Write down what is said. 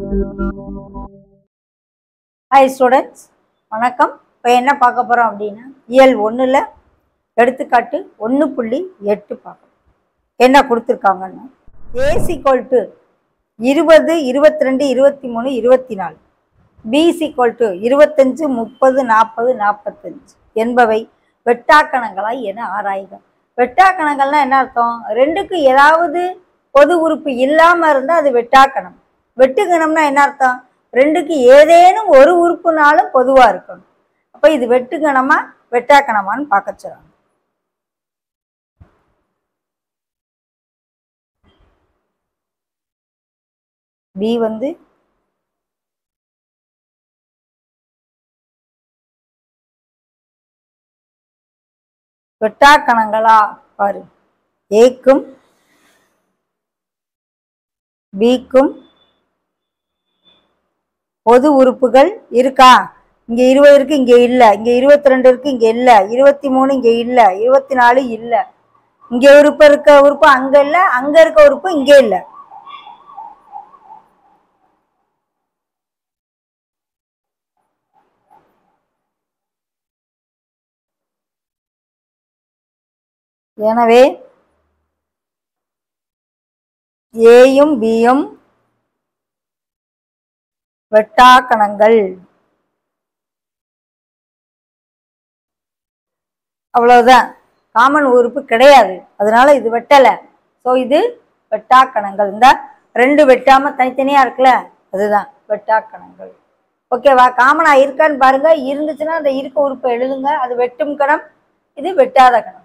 hi students வணக்கம் இப்போ என்ன பார்க்க போகிறோம் அப்படின்னா இயல் ஒன்றில் எடுத்துக்காட்டு ஒன்று புள்ளி எட்டு பார்க்கணும் என்ன கொடுத்துருக்காங்கன்னா ஏசிக்வல் டு இருபது இருபத்தி ரெண்டு இருபத்தி மூணு இருபத்தி நாலு பிசிக்வல் டு இருபத்தஞ்சு முப்பது நாற்பது நாற்பத்தஞ்சு என்பவை வெட்டாக்கணங்களாய் என ஆராய்க வெட்டாக்கணங்கள்னா என்ன அர்த்தம் ரெண்டுக்கு ஏதாவது பொது உறுப்பு இல்லாமல் இருந்தால் அது வெட்டாக்கணம் வெட்டுக்கணம்னா என்ன அர்த்தம் ரெண்டுக்கு ஏதேனும் ஒரு உறுப்புனாலும் பொதுவாக இருக்கணும் அப்போ இது வெட்டுக்கணமா வெட்டாக்கணமான்னு பார்க்க சொல்றாங்க பி வந்து வெட்டாக்கணங்களா பாரு ஏக்கும் பிக்கும் பொது உறுப்புகள் இருக்கா இங்க இருபது இருக்கு இங்க இல்ல இங்க இருபத்தி ரெண்டு இருக்கு இங்க இல்ல இருபத்தி மூணு இங்க இல்ல இருபத்தி நாலு இல்ல இங்க உறுப்பு இருக்க உறுப்பு அங்க இல்ல அங்க இருக்க உறுப்பு இங்க இல்ல எனவே ஏயும் பியும் வெட்டாக்கணங்கள் அவ்வளவுதான் காமன் உறுப்பு கிடையாது அதனால இது வெட்டல ஸோ இது வெட்டாக்கணங்கள் இந்த ரெண்டு வெட்டாம தனித்தனியா இருக்குல்ல அதுதான் வெட்டாக்கணங்கள் ஓகேவா காமனா இருக்கான்னு பாருங்க இருந்துச்சுன்னா அந்த இருக்க உறுப்பை எழுதுங்க அது வெட்டும் கணம் இது வெட்டாத கணம்